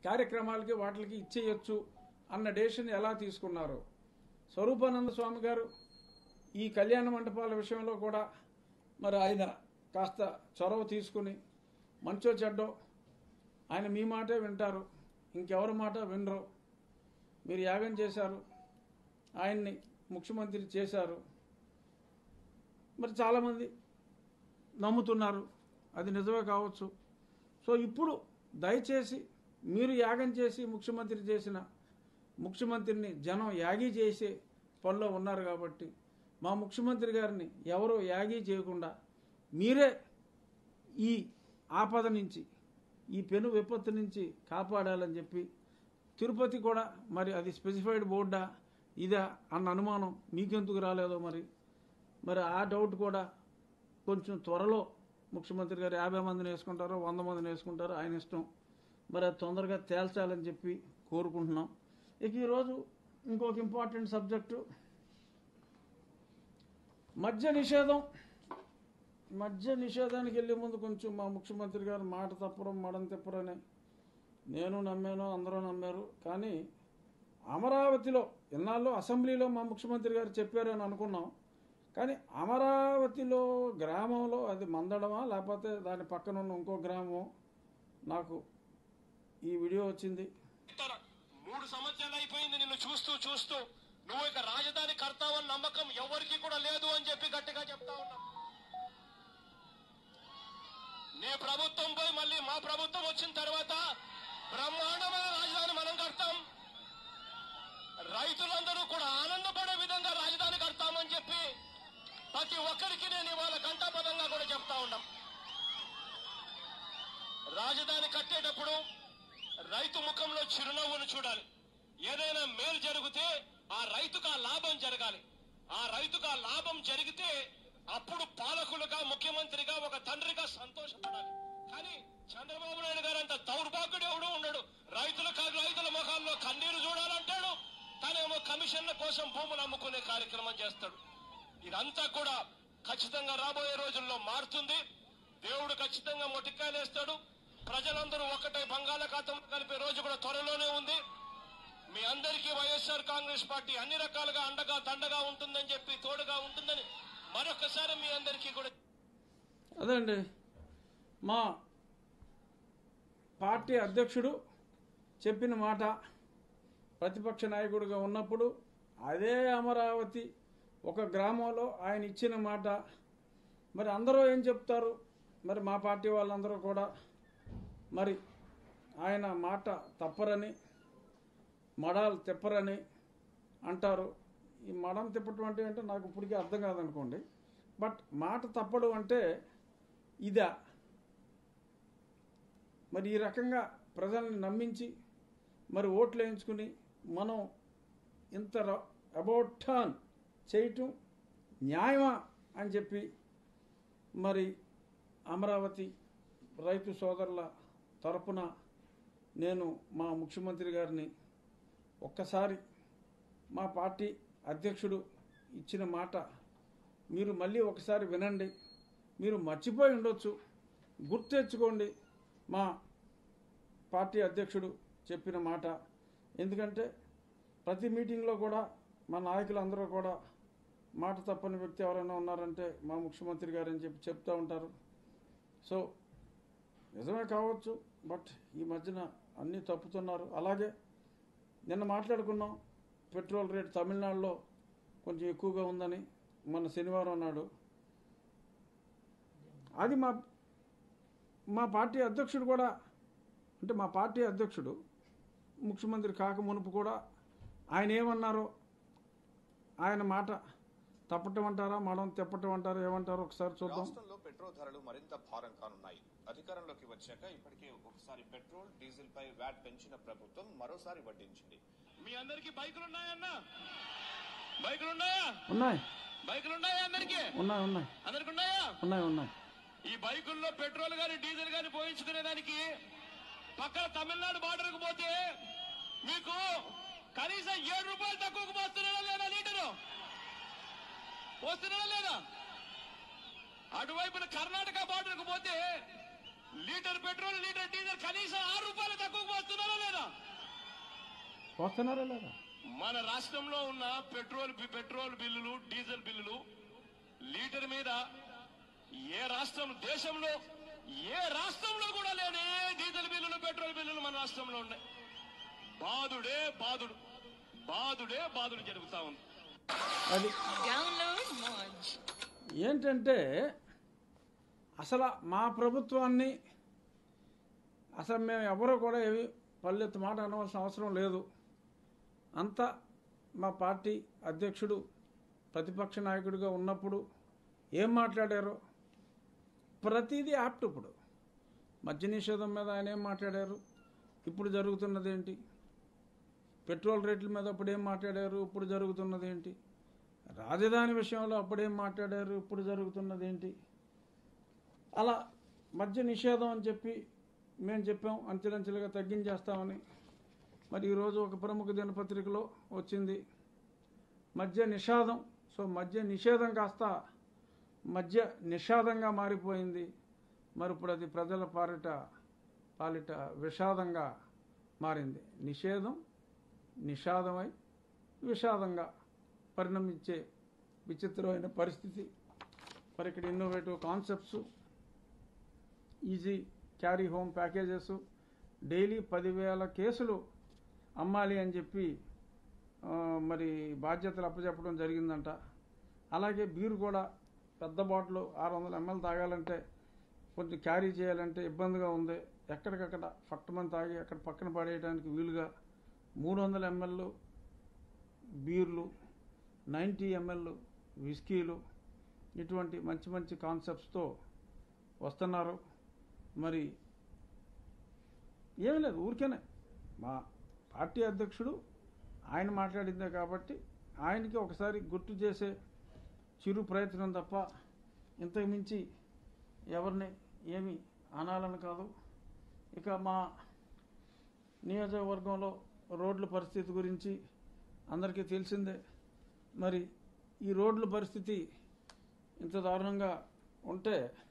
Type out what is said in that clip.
కార్యక్రమాలకి వాటికి ఇచ్చేయొచ్చు అన్న డెసిషన్ ఎలా తీసుకున్నారు స్వరూపానంద స్వామి గారు ఈ కళ్యాణ మండపాల విషయంలో కూడా మరి ఆయన కాస్త చొరవ తీసుకుని మంచో చెడ్డో ఆయన మీ మాటే వింటారు ఇంకెవరి మాట వినరు మీరు యాగం చేశారు ఆయన్ని ముఖ్యమంత్రి చేశారు మరి చాలామంది నమ్ముతున్నారు అది నిజమే కావచ్చు సో ఇప్పుడు దయచేసి మీరు యాగం చేసి ముఖ్యమంత్రి చేసిన ముఖ్యమంత్రిని జనం యాగి చేసే పనిలో ఉన్నారు కాబట్టి మా ముఖ్యమంత్రి గారిని ఎవరో యాగి చేయకుండా మీరే ఈ ఆపద నుంచి ఈ పెను విపత్తు నుంచి కాపాడాలని చెప్పి తిరుపతి కూడా మరి అది స్పెసిఫైడ్ బోర్డా ఇదా అన్న అనుమానం మీకెందుకు రాలేదో మరి మరి ఆ డౌట్ కూడా కొంచెం త్వరలో ముఖ్యమంత్రి గారు యాభై మందిని వేసుకుంటారో వంద మందిని వేసుకుంటారో ఆయన ఇష్టం మరి అది తొందరగా తేల్చాలని చెప్పి కోరుకుంటున్నాం ఇక ఈరోజు ఇంకొక ఇంపార్టెంట్ సబ్జెక్టు మద్య నిషేధం మద్య నిషేధానికి వెళ్ళే ముందు కొంచెం మా ముఖ్యమంత్రి గారు మాట తప్పడం మడం తిప్పరని నేను నమ్మాను అందరూ నమ్మారు కానీ అమరావతిలో ఇన్నాళ్ళు అసెంబ్లీలో మా ముఖ్యమంత్రి గారు చెప్పారని అనుకున్నాం కానీ అమరావతిలో గ్రామంలో అది మందడమా లేకపోతే దాని పక్కన ఉన్న ఇంకో గ్రామం నాకు ఈ వీడియో వచ్చింది ఉత్తర మూడు సంవత్సరాలు అయిపోయింది నిన్ను చూస్తూ చూస్తూ నువ్వు ఇక రాజధాని కడతావని నమ్మకం ఎవరికి కూడా లేదు అని చెప్పి గట్టిగా చెప్తా ఉన్నా నీ ప్రభుత్వం పోయి మళ్ళీ మా ప్రభుత్వం వచ్చిన తర్వాత బ్రహ్మాండమైన రాజధాని మనం కడతాం రైతులందరూ కూడా ఆనందపడే విధంగా రాజధాని కడతామని చెప్పి ప్రతి ఒక్కరికి నేను ఇవాళ గంటాపదంగా కూడా చెప్తా ఉన్నాం రాజధాని కట్టేటప్పుడు రైతు ముఖంలో చిరునవ్వును చూడాలి ఏదైనా మేలు జరిగితే ఆ రైతుకు ఆ లాభం జరగాలి ఆ రైతుకు ఆ లాభం జరిగితే అప్పుడు పాలకులుగా ముఖ్యమంత్రిగా ఒక తండ్రిగా సంతోషపడాలి కానీ చంద్రబాబు నాయుడు గారు అంత దౌర్భాగ్యుడు ఎవడు ఉండడు రైతుల కా- రైతుల ముఖాల్లో కన్నీరు చూడాలంటాడు తనేమో కమిషన్ల కోసం భూములు అమ్ముకునే కార్యక్రమం చేస్తాడు ఇదంతా కూడా ఖచ్చితంగా రాబోయే రోజుల్లో మారుతుంది దేవుడు ఖచ్చితంగా మొటికాయలేస్తాడు ప్రజలందరూ ఒక్కటై బంగాళాఖాతం కలిపే రోజు కూడా త్వరలోనే ఉంది మీ అందరికీ వైఎస్ఆర్ కాంగ్రెస్ పార్టీ అన్ని రకాలుగా అండగా దండగా ఉంటుందని చెప్పి తోడుగా ఉంటుందని మరొకసారి మీ అందరికీ కూడా అదండి మా పార్టీ అధ్యక్షుడు చెప్పిన మాట ప్రతిపక్ష నాయకుడిగా ఉన్నప్పుడు అదే అమరావతి ఒక గ్రామంలో ఆయన ఇచ్చిన మాట మరి అందరూ ఏం చెప్తారు మరి మా పార్టీ వాళ్ళందరూ కూడా మరి ఆయన మాట తప్పరని మడాలు తిప్పరని అంటారు ఈ మడం తిప్పటం అంటే ఏంటో నాకు ఇప్పటికీ అర్థం కాదనుకోండి బట్ మాట తప్పడు అంటే ఇదా మరి ఈ రకంగా ప్రజల్ని నమ్మించి మరి ఓట్లు వేయించుకుని మనం ఇంత అబౌట్ టర్న్ చేయటం న్యాయమా అని చెప్పి మరి అమరావతి రైతు సోదరుల తరపున నేను మా ముఖ్యమంత్రి గారిని ఒక్కసారి మా పార్టీ అధ్యక్షుడు ఇచ్చిన మాట మీరు మళ్ళీ ఒకసారి వినండి మీరు మర్చిపోయి ఉండొచ్చు గుర్తెచ్చుకోండి మా పార్టీ అధ్యక్షుడు చెప్పిన మాట ఎందుకంటే ప్రతి మీటింగ్లో కూడా మా నాయకులందరూ కూడా మాట తప్పని వ్యక్తి ఎవరైనా ఉన్నారంటే మా ముఖ్యమంత్రి గారు అని చెప్పి చెప్తూ ఉంటారు సో నిజమే కావచ్చు బట్ ఈ మధ్యన అన్నీ తప్పుతున్నారు అలాగే నిన్న మాట్లాడుకున్నాం పెట్రోల్ రేట్ తమిళనాడులో కొంచెం ఎక్కువగా ఉందని మొన్న శనివారం నాడు అది మా మా పార్టీ అధ్యక్షుడు కూడా అంటే మా పార్టీ అధ్యక్షుడు ముఖ్యమంత్రి కాక మునుపు కూడా ఆయన ఏమన్నారో ఆయన మాట తప్పటం అంటారా మడం తెప్పటం అంటారా ఏమంటారో ఒకసారి చూద్దాం రాష్ట్రంలో పెట్రోల్ ధరలు మరింత భారం కానున్నాయి అధికారంలోకి వచ్చాక ఇప్పటికే ఒకసారి పెట్రోల్ డీజిల్ పై వ్యాట్ పెంచిన ప్రభుత్వం మరోసారి వడ్డించింది మీ అందరికీ బైకులు ఉన్నాయన్నా బైకులు ఉన్నాయా ఉన్నాయి బైకులు ఉన్నాయా అందరికీ ఉన్నాయి ఉన్నాయి అందరికి ఉన్నాయా ఉన్నాయి ఉన్నాయి ఈ బైకుల్లో పెట్రోల్ గాని డీజిల్ గాని పోయించుకునే దానికి పక్కన తమిళనాడు బార్డర్ కు పోతే మీకు కనీసం ఏడు రూపాయలు తక్కువకు పోస్తున్నాడా లేదా లీటరు పోస్తున్నాడా లేదా అటువైపున కర్ణాటక బార్డర్ కు పోతే లీటర్ పెట్రోల్ లీటర్ డీజిల్ కనీసం ఆరు రూపాయలు తక్కువకు పోస్తున్నారా లేదా పోస్తున్నారా లేదా మన రాష్ట్రంలో ఉన్న పెట్రోల్ బి- పెట్రోల్ బిల్లులు డీజిల్ బిల్లులు లీటర్ మీద ఏ రాష్ట్రం దేశంలో ఏ రాష్ట్రంలో కూడా లేని డీజిల్ బిల్లులు పెట్రోల్ బిల్లులు మన రాష్ట్రంలో ఉన్నాయి బాధుడే బాధుడు బాధుడే బాధుడు జరుగుతా ఉంది అది Download Moj. ఏంటంటే అసలు మా ప్రభుత్వాన్ని అసలు మేము ఎవరో కూడా ఏవి పల్లెత్తు మాట అనవలసిన అవసరం లేదు అంతా మా పార్టీ అధ్యక్షుడు ప్రతిపక్ష నాయకుడిగా ఉన్నప్పుడు ఏం మాట్లాడారో ప్రతిదీ యాప్ట్ ఇప్పుడు మద్య నిషేధం మీద ఆయన ఏం మాట్లాడారు ఇప్పుడు జరుగుతున్నది ఏంటి పెట్రోల్ రేట్ల మీద అప్పుడు ఏం మాట్లాడారు ఇప్పుడు జరుగుతున్నది ఏంటి రాజధాని విషయంలో అప్పుడేం మాట్లాడారు ఇప్పుడు జరుగుతున్నది ఏంటి అలా మద్య నిషేధం అని చెప్పి మేము చెప్పాం అంచెలంచెలుగా తగ్గించేస్తామని మరి ఈరోజు ఒక ప్రముఖ దినపత్రికలో వచ్చింది మద్య నిషేధం సో మద్య నిషేధం కాస్త మద్య నిషాదంగా మారిపోయింది మరి ఇప్పుడు అది ప్రజల పాలిట పాలిట విషాదంగా మారింది నిషేధం నిషాదమై విషాదంగా పరిణమించే విచిత్రమైన పరిస్థితి మరి ఇక్కడ innovative concepts easy carry home packages daily పదివేల కేసులు అమ్మాలి అని చెప్పి ఆ, మరి బాధ్యతలు అప్పచెప్పడం జరిగిందంట అలాగే బీరు కూడా పెద్ద బాటిల్ ఆరు వందల ఎంఎల్ తాగాలంటే కొంచెం క్యారీ చేయాలంటే ఇబ్బందిగా ఉంది ఎక్కడికక్కడ ఫట్టమని తాగి అక్కడ పక్కన పడేయడానికి వీలుగా మూడు వందల ఎంఎల్ బీర్లు నైంటీ ఎంఎల్ విస్కీలు ఇటువంటి మంచి మంచి కాన్సెప్ట్స్తో వస్తున్నారు మరి ఏమీ లేదు ఊరికేనే మా పార్టీ అధ్యక్షుడు ఆయన మాట్లాడిందే కాబట్టి ఆయనకి ఒకసారి గుర్తు చేసే చిరు ప్రయత్నం తప్ప ఇంతకు మించి ఎవరిని ఏమి అనాలని కాదు ఇక మా నియోజకవర్గంలో రోడ్ల పరిస్థితి గురించి అందరికీ తెలిసిందే మరి ఈ రోడ్ల పరిస్థితి ఇంత దారుణంగా ఉంటే